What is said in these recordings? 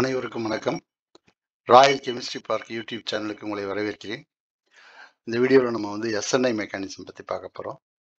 அனைவருக்கும் வணக்கம் Royal chemistry park YouTube சேனலுக்கு உங்களை வரவேற்கிறேன் இந்த வீடியோவில் நம்ம வந்து எஸ்என்ஐ மெக்கானிசம் பற்றி பார்க்க போகிறோம்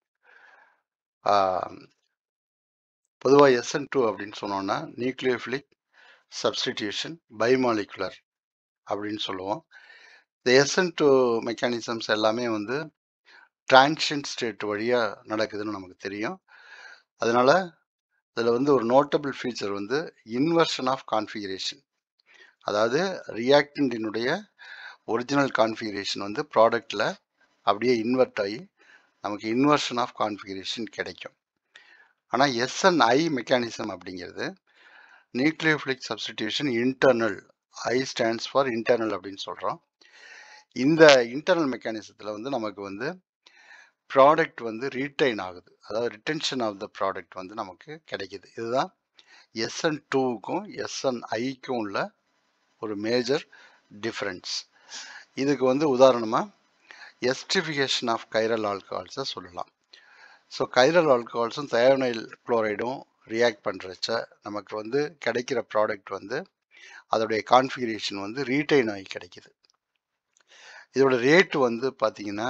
பொதுவாக எஸ்என் டூ அப்படின்னு சொன்னோன்னா நியூக்ளியோஃபிலிக் சப்ஸ்டிடியூஷன் பைமாலிகுலர் அப்படின்னு சொல்லுவோம் இந்த எஸ்என் டூ மெக்கானிசம்ஸ் எல்லாமே வந்து டிரான்ஷன் ஸ்டேட் வழியாக நடக்குதுன்னு நமக்கு தெரியும் அதனால் இதில் வந்து ஒரு நோட்டபிள் ஃபீச்சர் வந்து இன்வர்ஷன் ஆஃப் கான்ஃபிகரேஷன் அதாவது ரியாக்டண்டினுடைய ஒரிஜினல் கான்ஃபிகரேஷன் வந்து ப்ராடக்டில் அப்படியே இன்வெர்ட் ஆகி நமக்கு இன்வர்ஷன் ஆஃப் கான்ஃபிகரேஷன் கிடைக்கும் ஆனால் எஸ்என்ஐ மெக்கானிசம் அப்படிங்கிறது nucleophilic substitution internal I stands for internal அப்படின்னு சொல்கிறோம் இந்த இன்டர்னல் மெக்கானிசத்தில் வந்து நமக்கு வந்து ப்ராடக்ட் வந்து ரீட்டைன் ஆகுது அதாவது ரிட்டென்ஷன் ஆஃப் த ப்ராடக்ட் வந்து நமக்கு கிடைக்குது இதுதான் எஸ்என் டூவுக்கும் எஸ்என் ஐக்கும் உள்ள ஒரு மேஜர் டிஃப்ரென்ஸ் இதுக்கு வந்து உதாரணமாக எஸ்டிஃபிகேஷன் ஆஃப் கைரல் ஆல்கஹால்ஸை சொல்லலாம் ஸோ கைரல் ஆல்கஹால்ஸும் தயோனைல் குளோரைடும் ரியாக்ட் பண்ணுறச்ச நமக்கு வந்து கிடைக்கிற ப்ராடக்ட் வந்து அதோடைய கான்ஃபிகரேஷன் வந்து ரீட்டைன் ஆகி கிடைக்குது இதோட ரேட்டு வந்து பார்த்திங்கன்னா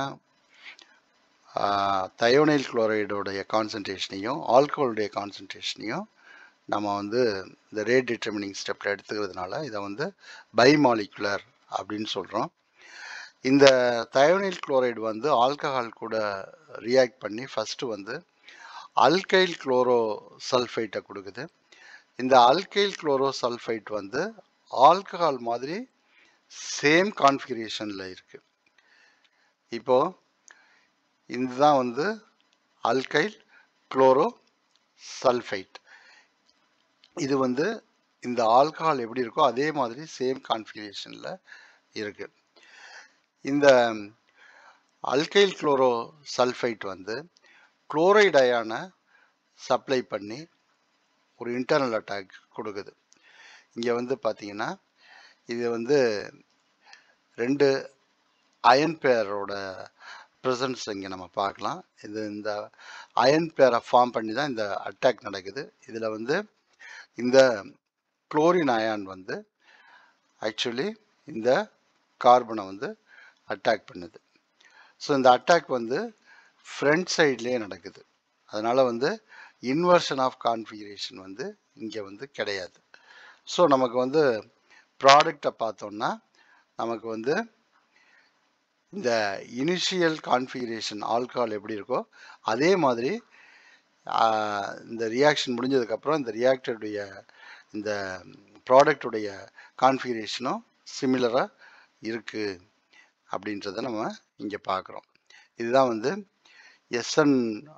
தயோனைல் குளோரைடோடைய கான்சன்ட்ரேஷனையும் ஆல்கஹாலுடைய கான்சன்ட்ரேஷனையும் நம்ம வந்து இந்த ரேட் டிட்டர்மினிங் ஸ்டெப்பில் எடுத்துக்கிறதுனால இதை வந்து பைமாலிகுலர் அப்படின்னு சொல்கிறோம் இந்த தயோனைல் குளோரைடு வந்து ஆல்கஹால் கூட ரியாக்ட் பண்ணி ஃபஸ்ட்டு வந்து அல்கைல் குளோரோ சல்ஃபைட்டை கொடுக்குது இந்த அல்கைல் குளோரோ சல்ஃபைட் வந்து ஆல்கஹால் மாதிரி சேம் கான்ஃபிகரேஷனில் இருக்குது இப்போது இதுதான் வந்து அல்கைல் குளோரோ சல்ஃபைட் இது வந்து இந்த ஆல்கஹால் எப்படி இருக்கோ அதே மாதிரி சேம் கான்ஃபிகரேஷனில் இருக்கு இந்த அல்கைல் குளோரோ சல்ஃபைட் வந்து குளோரைட் அயானை சப்ளை பண்ணி ஒரு இன்டர்னல் அட்டாக் கொடுக்குது இங்கே வந்து பார்த்தீங்கன்னா இது வந்து ரெண்டு அயன் பேரோட ப்ரெசன்ஸ் இங்கே நம்ம பார்க்கலாம் இது இந்த அயன் பேரை ஃபார்ம் பண்ணி தான் இந்த அட்டாக் நடக்குது இதில் வந்து இந்த குளோரின் அயான் வந்து ஆக்சுவலி இந்த கார்பனை வந்து அட்டாக் பண்ணுது ஸோ இந்த அட்டாக் வந்து ஃப்ரண்ட் சைட்லேயே நடக்குது அதனால் வந்து இன்வர்ஷன் ஆஃப் கான்ஃபிகரேஷன் வந்து இங்கே வந்து கிடையாது ஸோ நமக்கு வந்து ப்ராடக்டை பார்த்தோம்னா நமக்கு வந்து இந்த இனிஷியல் கான்ஃபிகரேஷன் ஆல்கஹால் எப்படி இருக்கோ அதே மாதிரி இந்த ரியாக்ஷன் முடிஞ்சதுக்கப்புறம் இந்த ரியாக்டருடைய இந்த ப்ராடக்டுடைய கான்ஃபிகரேஷனும் சிமிலராக இருக்குது அப்படின்றத நம்ம இங்கே பார்க்குறோம் இதுதான் வந்து எஸ்என்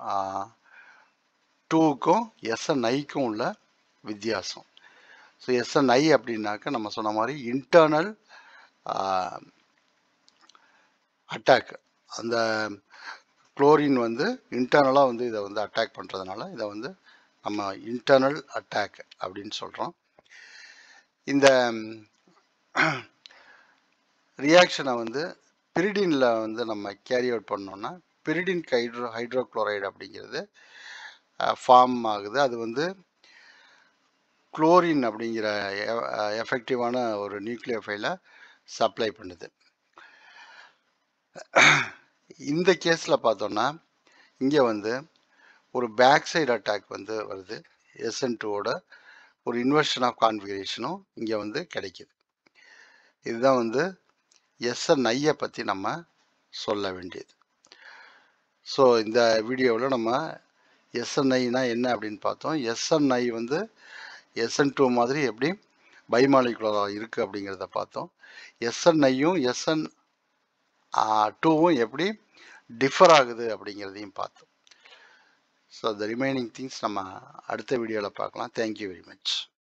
டூக்கும் எஸ்என்ஐக்கும் உள்ள வித்தியாசம் ஸோ எஸ்என்ஐ அப்படின்னாக்க நம்ம சொன்ன மாதிரி இன்டர்னல் அட்டாக் அந்த குளோரின் வந்து இன்டர்னலாக வந்து இதை வந்து அட்டாக் பண்ணுறதுனால இதை வந்து நம்ம இன்டர்னல் அட்டாக் அப்படின்னு சொல்கிறோம் இந்த ரியாக்ஷனை வந்து பிரிடினில் வந்து நம்ம கேரி அவுட் பண்ணோம்னா பிரிடின் ஹைட்ரோ ஹைட்ரோக்ளோரைடு அப்படிங்கிறது ஃபார்ம் ஆகுது அது வந்து குளோரின் அப்படிங்கிற எஃபெக்டிவான ஒரு நியூக்ளியோஃபைலை சப்ளை பண்ணுது இந்த கேஸில் பார்த்தோன்னா இங்கே வந்து ஒரு பேக் சைடு அட்டாக் வந்து வருது எஸ்என் டூவோட ஒரு இன்வெர்ஷன் ஆஃப் கான்ஃபிகரேஷனும் இங்கே வந்து கிடைக்கிது இதுதான் வந்து எஸ்என்ஐயை பற்றி நம்ம சொல்ல வேண்டியது ஸோ இந்த வீடியோவில் நம்ம எஸ்என்ஐனா என்ன அப்படின்னு பார்த்தோம் எஸ்என்ஐ வந்து எஸ்என் டூ மாதிரி எப்படி பைமாலிகுலராக இருக்குது அப்படிங்கிறத பார்த்தோம் எஸ்என்ஐயும் எஸ்என் டூவும் எப்படி டிஃபர் ஆகுது அப்படிங்கிறதையும் பார்த்தோம் ஸோ த ரிமைனிங் திங்ஸ் நம்ம அடுத்த வீடியோவில் பார்க்கலாம் தேங்க்யூ வெரி மச்